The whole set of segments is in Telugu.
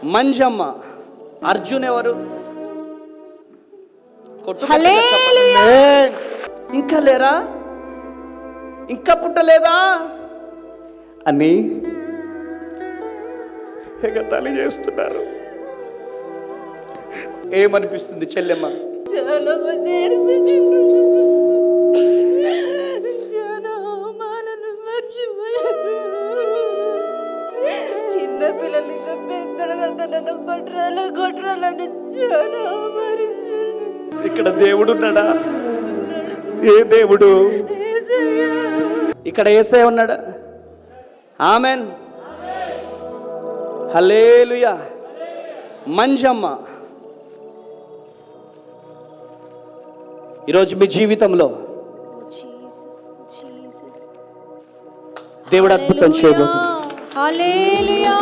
మంజమ్మ అర్జున్ ఎవరు కొట్టు గట్టిగా చెప్పండి. హల్లెలూయా ఇంకా లేరా ఇంకా పుట్టలేదా అని ఎగతాళి చేస్తున్నారు ఏమనిపిస్తుంది చెల్లెమ్మ చాలా మంది ఏడిపించిండ్రు చాలా అవమానాలు మర్చిపోయారు చిన్న పిల్లలు ఇంకా పెద్దలుగా నన్ను కొట్రాల కొట్రాలని చాలా అవమానించారు ఇక్కడ దేవుడు ఉన్నాడా ఏ దేవుడు ఏసయ్యా ఇక్కడ ఏసే ఉన్నాడా ఆమెన్ హలేలుయా మంజమ్మ ఈరోజు మీ జీవితంలో జీసస్ జీసస్ దేవుడు అద్భుతం చేయబోతుంది హల్లెలూయా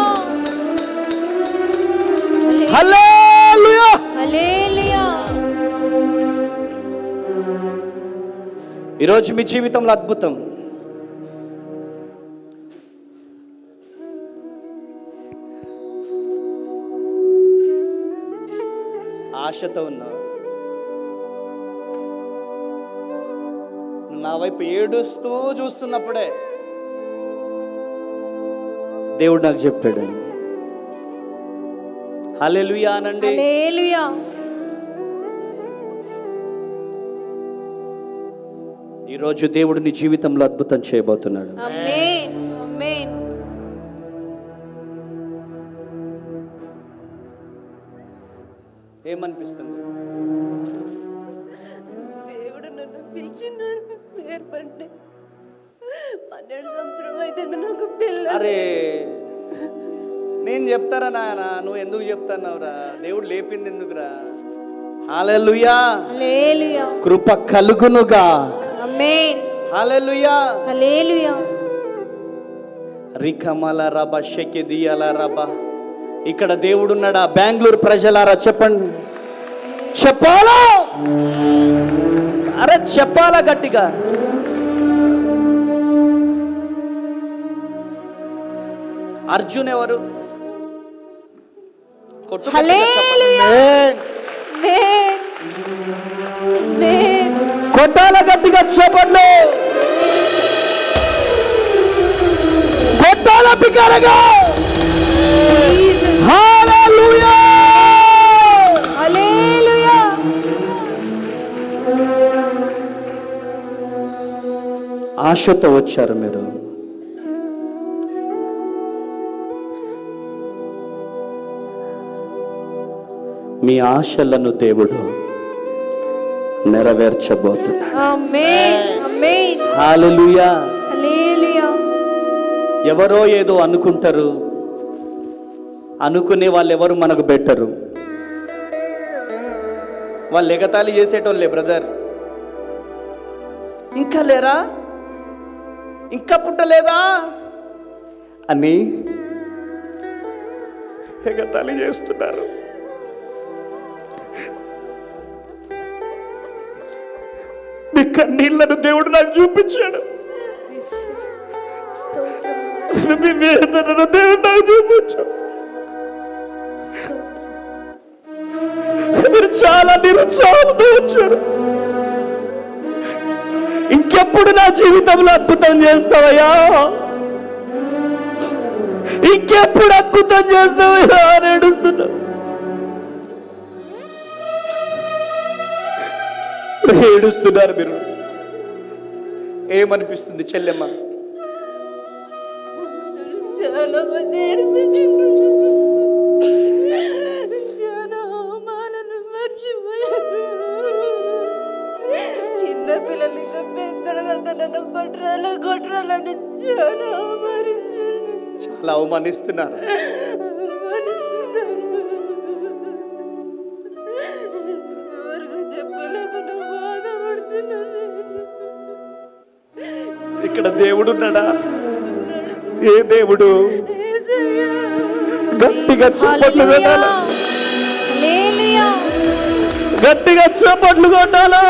హల్లెలూయా హల్లెలూయా ఈరోజు మీ జీవితంలో అద్భుతం ఆశతో ఉన్నావు నువ్వు నా వైపు ఏడుస్తూ చూస్తున్నప్పుడే దేవుడు నాకు చెప్పాడు హల్లెలూయా అనండి హల్లెలూయా ఈరోజు దేవుడు నీ జీవితంలో అద్భుతం చేయబోతున్నాడు ఆమేన్ ఆమేన్ ఏమనిపిస్తుంది దేవుడు నన్ను పిలిచినాడు ఏర్పడి పన్నెండు సంవత్సరం అయితే నాకు పిల్ల అరే నేను చెప్తారా నాయన నువ్వు ఎందుకు చెప్తున్నావురా దేవుడు లేపింది ఎందుకురా హాలెలుయా హల్లెలూయా కృప కలుగునుగా ఆమేన్ హాలెలుయా హల్లెలూయా రికమల రబ షెకెదియల రబ ఇక్కడ దేవుడు ఉన్నాడా బెంగళూరు ప్రజలారా చెప్పండి చెప్పాలా అరే చెప్పాలా గట్టిగా అర్జున్ ఎవరు కొట్టు గట్టిగా చెప్పండి. హల్లెలూయా ఆమేన్ ఆమేన్ కొట్టాల గట్టిగా చెప్పండి కొట్టాల బిగ్గరగా జీసస్ హల్లెలూయా హల్లెలూయా ఆశతో వచ్చారు మీరు మీ ఆశలను దేవుడు నెరవేర్చబోతున్నాడు ఆమేన్ ఆమేన్ హల్లెలూయా హల్లెలూయా ఎవరో ఏదో అనుకుంటారు అనుకునే వాళ్ళు ఎవరు మనకు బెట్టరు వాళ్ళు ఎగతాళి చేసేటోళ్ళే బ్రదర్ ఇంకా లేరా ఇంకా పుట్టలేదా అని ఎగతాళి చేస్తున్నారు మీ కన్నీళ్లను దేవుడు నాకు చూపించాడు మీ వేదనను దేవుడు నాకు చూపించాడు మీరు చాలా నిరుత్సాహంతో వచ్చారు ఇంకెప్పుడు నా జీవితంలో అద్భుతం చేస్తావయ్యా ఇంకెప్పుడు అద్భుతం చేస్తావయ్యా అని ఏడుస్తున్నా ఏడుస్తున్నారు మీరు ఏమనిపిస్తుంది చెల్లెమ్మ చాలా మంది ఏడిపించిండ్రు చాలా అవమానాలు మర్చిపోయారు చిన్న పిల్లలు ఇంకా పెద్దలుగా నన్ను కొట్రాల కొట్రాలని చాలా అవమానించారు చాలా అవమానిస్తున్నారు ఎవరికి చెప్పలేకుండా బాధపడుతున్నాను ఇక్కడ దేవుడు ఉన్నాడా ఏ దేవుడు ఏసయ్యా గట్టిగా చప్పట్లు కొట్టాలా హల్లెలూయా గట్టిగా చప్పట్లు కొట్టాలా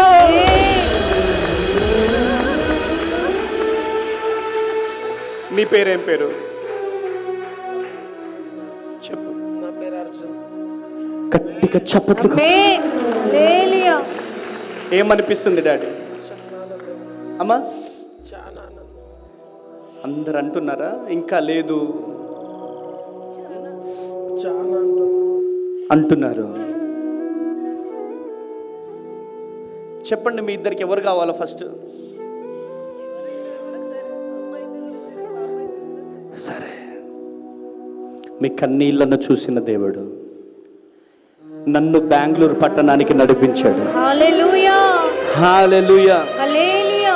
నీ పేరేం పేరు చెప్పు నా పేరు గట్టిగా చప్పట్లు కొ- ఆమేన్ హల్లెలూయా ఏమనిపిస్తుంది డాడీ అమ్మా అందరు అంటున్నారా ఇంకా లేదు అంటున్నారు చెప్పండి మీ ఇద్దరికి ఎవరు కావాలో ఫస్ట్ సరే మీ కన్నీళ్లను చూసిన దేవుడు నన్ను బెంగళూరు పట్టణానికి నడిపించాడు హల్లెలూయా హాలెలుయా హల్లెలూయా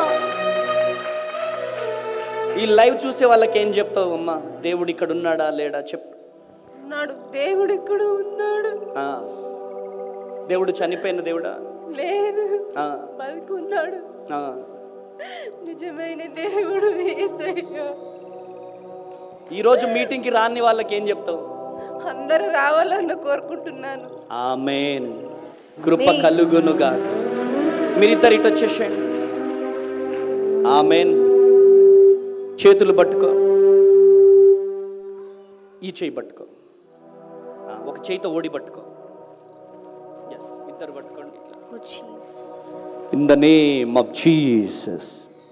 ఈ లైవ్ చూసే వాళ్ళకి ఏం చెప్తావు అమ్మా దేవుడు ఇక్కడ ఉన్నాడా లేడా చెప్పు ఉన్నాడు దేవుడు ఇక్కడ ఉన్నాడు ఆ. దేవుడు చనిపోయిన దేవుడా లేదు ఆ, బతుకున్నాడు ఆ. నిజమైన దేవుడు యేసయ్య ఈరోజు మీటింగ్కి రాని వాళ్ళకి ఏం చెప్తావు అందరూ రావాలని కోరుకుంటున్నాను ఆమెన్ కృప కలుగునుగా మీరిద్దరు ఇటు వచ్చేసేయండి ఆమెన్ చేతులు పట్టుకో ఈ చేయి పట్టుకో ఆ, ఒక చేయితో ఓడి పట్టుకో ఎస్ ఇద్దరు పట్టుకోండి ఇట్లా oh Jesus in the name of Jesus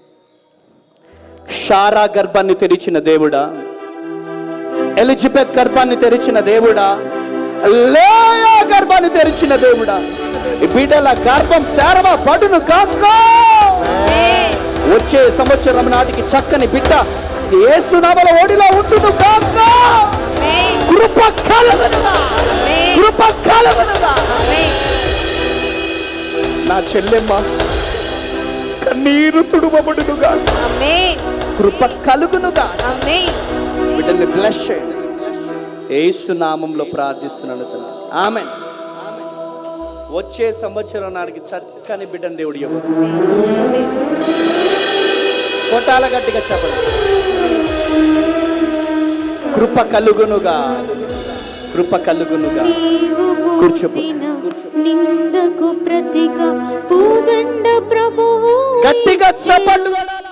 Sarah గర్భాన్ని తెరిచిన దేవుడా ఎలిజబెత్ గర్భాన్ని తెరిచిన దేవుడా లేయా గర్భాన్ని తెరిచిన దేవుడా ఈ బిడ్డల గర్భం తెరవ పడును కాక ఆమేన్ వచ్చే సంవత్సరం నాటికి చక్కని బిడ్డ ఏసునామల ఓడిలో ఉంటును కాక ఆమేన్ కృప కలగనుగా ఆమేన్ కృప కలగనుగా ఆమేన్ నా చెల్లెమ్మ కన్నీరు తుడుమబడునుగా ఆమేన్ కృప కలుగునుగా ఆమేన్ బిడ్డల్ని బ్లెస్ చేయండి ఏసు నామంలో ప్రార్థిస్తున్నాను తండ్రి ఆమె వచ్చే సంవత్సరం నాటికి చక్కని బిడ్డను దేవుడు ఎవరు కొట్టాల గట్టిగా చెప్పండి కృప కలుగునుగా కృప కలుగునుగా నీవు కూర్చోపు. మోసిన నిందకు ప్రతిగా పూదండ ప్రభువు గట్టిగా చప్పట్లు కొట్టాలి.